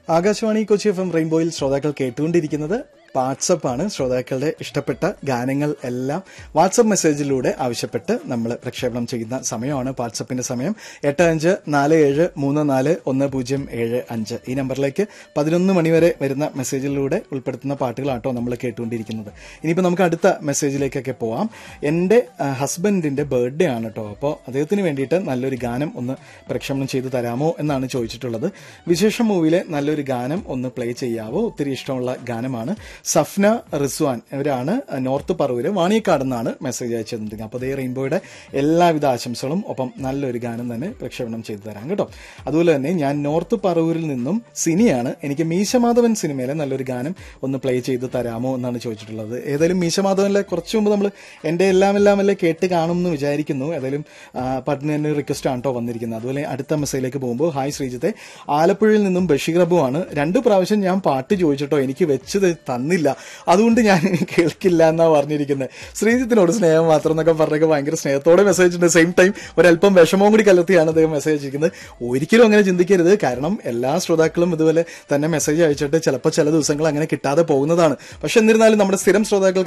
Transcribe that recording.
Akashvani Kochi F M റെയിൻബോയിൽ ശ്രോതാക്കൾ കേട്ടുകൊണ്ടിരിക്കുന്നത് വാട്സപ്പ് ആണ് ശ്രോതാക്കളുടെ ഇഷ്ടപ്പെട്ട ഗാനങ്ങൾ എല്ലാം വാട്സപ്പ് മെസ്സേജിലൂടെ ആവശ്യപ്പെട്ട് നമ്മൾ പ്രക്ഷേപണം ചെയ്യുന്ന സമയമാണ് വാട്സപ്പിന്റെ സമയം എട്ട് അഞ്ച് നാല് ഏഴ് മൂന്ന് നാല് ഒന്ന് പൂജ്യം ഏഴ് അഞ്ച് ഈ നമ്പറിലേക്ക് പതിനൊന്ന് മണിവരെ വരുന്ന മെസ്സേജിലൂടെ ഉൾപ്പെടുത്തുന്ന പാട്ടുകളാട്ടോ നമ്മൾ കേട്ടുകൊണ്ടിരിക്കുന്നത് ഇനിയിപ്പോൾ നമുക്ക് അടുത്ത മെസ്സേജിലേക്കൊക്കെ പോവാം എൻ്റെ ഹസ്ബൻഡിന്റെ ബർത്ത്ഡേ ആണ് കേട്ടോ അപ്പോൾ അദ്ദേഹത്തിന് വേണ്ടിയിട്ട് നല്ലൊരു ഗാനം ഒന്ന് പ്രക്ഷേപണം ചെയ്തു തരാമോ എന്നാണ് ചോദിച്ചിട്ടുള്ളത് വിശേഷം മൂവിയിലെ നല്ലൊരു ഗാനം ഒന്ന് പ്ലേ ചെയ്യാവോ ഒത്തിരി ഇഷ്ടമുള്ള ഗാനമാണ് സഫ്ന റിസ്വാൻ ഇവരാണ് നോർത്ത് പറവൂര് വാണിയക്കാട് നിന്നാണ് മെസ്സേജ് അയച്ചിരുന്നത് അപ്പോൾ അതേ റെയിൻബോയുടെ എല്ലാവിധ ആശംസകളും ഒപ്പം നല്ലൊരു ഗാനം തന്നെ പ്രക്ഷേപണം ചെയ്തു തരാം കേട്ടോ അതുപോലെ തന്നെ ഞാൻ നോർത്ത് പറവൂരിൽ നിന്നും സിനിയാണ് എനിക്ക് മീശമാധവൻ സിനിമയിലെ നല്ലൊരു ഗാനം ഒന്ന് പ്ലേ ചെയ്ത് തരാമോ എന്നാണ് ചോദിച്ചിട്ടുള്ളത് ഏതായാലും മീശമാധവനിലെ കുറച്ച് മുമ്പ് നമ്മൾ എൻ്റെ എല്ലാം എല്ലാം അല്ലേ കേട്ട് കാണും എന്ന് വിചാരിക്കുന്നു ഏതായാലും ആ, പാട്ടിന് തന്നെ റിക്വസ്റ്റ് ആണ് കേട്ടോ വന്നിരിക്കുന്നത് അതുപോലെ അടുത്ത മെസ്സേജിലേക്ക് പോകുമ്പോൾ ഹായ് ശ്രീജിത്തെ ആലപ്പുഴയിൽ നിന്നും ബഷീർ അബു ആണ് രണ്ട് പ്രാവശ്യം ഞാൻ പാട്ട് ചോദിച്ചിട്ടോ എനിക്ക് വെച്ചത് തന്നില്ല അതുകൊണ്ട് ഞാൻ ഇനി കേൾക്കില്ല എന്നാ പറഞ്ഞിരിക്കുന്നത് ശ്രീജിത്തിനോട് സ്നേഹം മാത്രം എന്നൊക്കെ പറഞ്ഞൊക്കെ ഭയങ്കര സ്നേഹത്തോടെ മെസ്സേജ് ഉണ്ട് സെയിം ടൈം ഒരല്പം വിഷമവും കൂടി കലർത്തിയാണ് അദ്ദേഹം മെസ്സേജ് അയച്ചിരിക്കുന്നത് ഒരിക്കലും അങ്ങനെ ചിന്തിക്കരുത് കാരണം എല്ലാ ശ്രോതാക്കളും ഇതുപോലെ തന്നെ മെസ്സേജ് അയച്ചിട്ട് ചിലപ്പോൾ ചില ദിവസങ്ങൾ അങ്ങനെ കിട്ടാതെ പോകുന്നതാണ് പക്ഷെ എന്നിരുന്നാലും നമ്മുടെ സ്ഥിരം ശ്രോതാക്കൾക്ക്